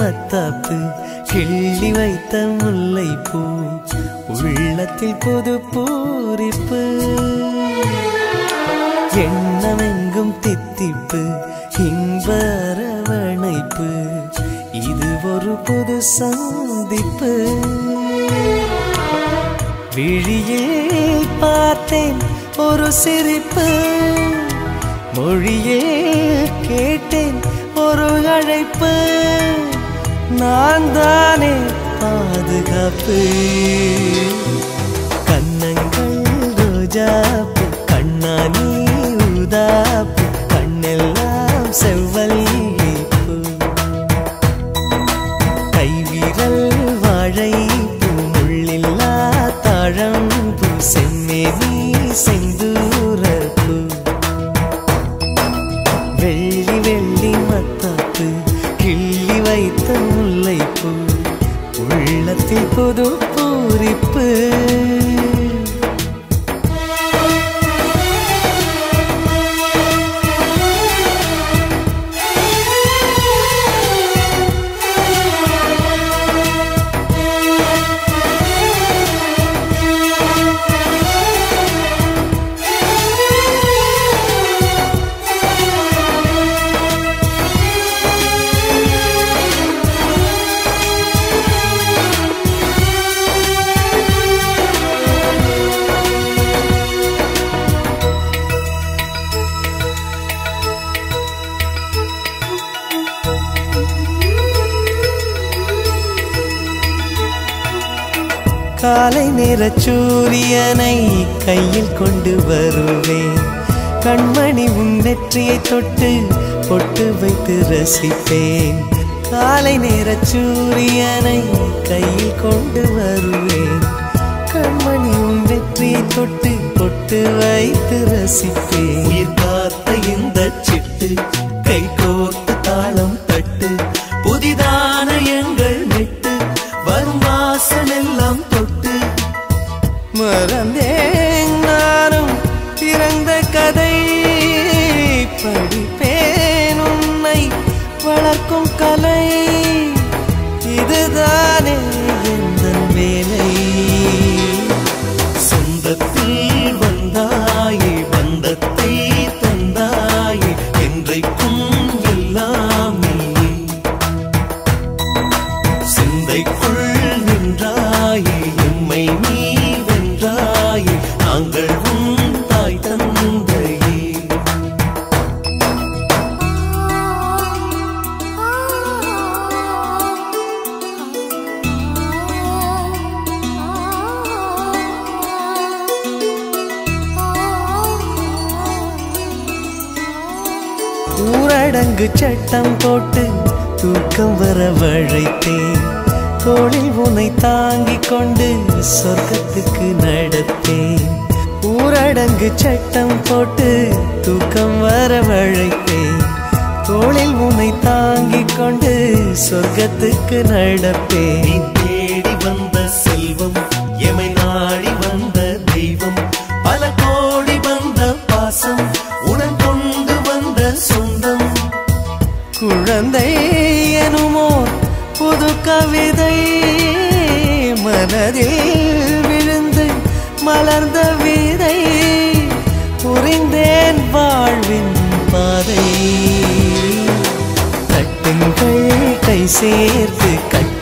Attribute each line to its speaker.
Speaker 1: மத்தாப்பு கிள்ளி வைத்த முல்லை பூ உள்ளத்தில் புது பூரிப்பு எண்ணமெங்கும் தித்திப்பு இன்ப அரவணைப்பு இது ஒரு புது சந்திப்பு விழியில் பார்த்தேன் ஒரு சிரிப்பு மொழியில் கேட்டேன் ஒரு அழைப்பு நான் தானே பாதுகாப்பு கண்ணங்கள் ரோஜாப்பு கண்ணானி ஊதாப்பு கண்ணெல்லாம் செவ்வல்லிப்பு கைவிரல் வாழை பூமுள்ளில்லா தாழம்பூ செம்மேனி செந்தூரப்பு வெள்ளி வெள்ளி மத்தாப்பு கிள்ளி வைத்த முல்லைப்பூ உள்ளத்தில் புது பூரிப்பு காலை நேர சூரியனை கையில் கொண்டு வருவேன் கண்மணி உன் நெற்றியை தொட்டு பொட்டு வைத்து ரசிப்பேன் காலை நேர சூரியனை கையில் கொண்டு வருவேன் கண்மணி உன் நெற்றியை தொட்டு பொட்டு வைத்து ரசிப்பேன் உயிர் காத்த இந்த சிட்டு கை கோர்த்து தாளம் தட்டு புதிதான எங்கள் மெட்டு வரும் வாசனெல்லாம் தொட்டு மறந்தேன் நானும் திறந்த கதை படிப்பேன் உன்னை வளர்க்கும் கலை இதுதானே எந்த வேலை சொந்தத்தில் வந்தாயே பந்தத்தை தந்தாயே என்றைக்கும் எல்லாம் நீயே சிந்தைக்குள் நின்றாயே எம்மை நீ வென்றாயே நாங்கள் உன் தாய் தந்தையே ஊரடங்கு சட்டம் போட்டு தூக்கம் வர வழைத்தேன் தோளில் உன்னை தாங்கிக் கொண்டு சொர்க்கத்துக்கு நடத்தேன் ஊரடங்கு சட்டம் போட்டு தூக்கம் வர வழைத்தேன் தோளில் உன்னை தாங்கிக் கொண்டு சொர்க்கத்துக்கு நடப்பேன் நீ தேடி வந்த செல்வம் எமை நாடி வந்த தெய்வம் பல கோடி வந்த பாசம் உடன் கொண்டு வந்த சொந்தம் குழந்தை எனுமோ புது கவிதை மனதில் விழுந்து மலர்ந்த விதை புரிந்தேன் வாழ்வின் பாதை தட்டுங்கள் கை சேர்த்து கட்டி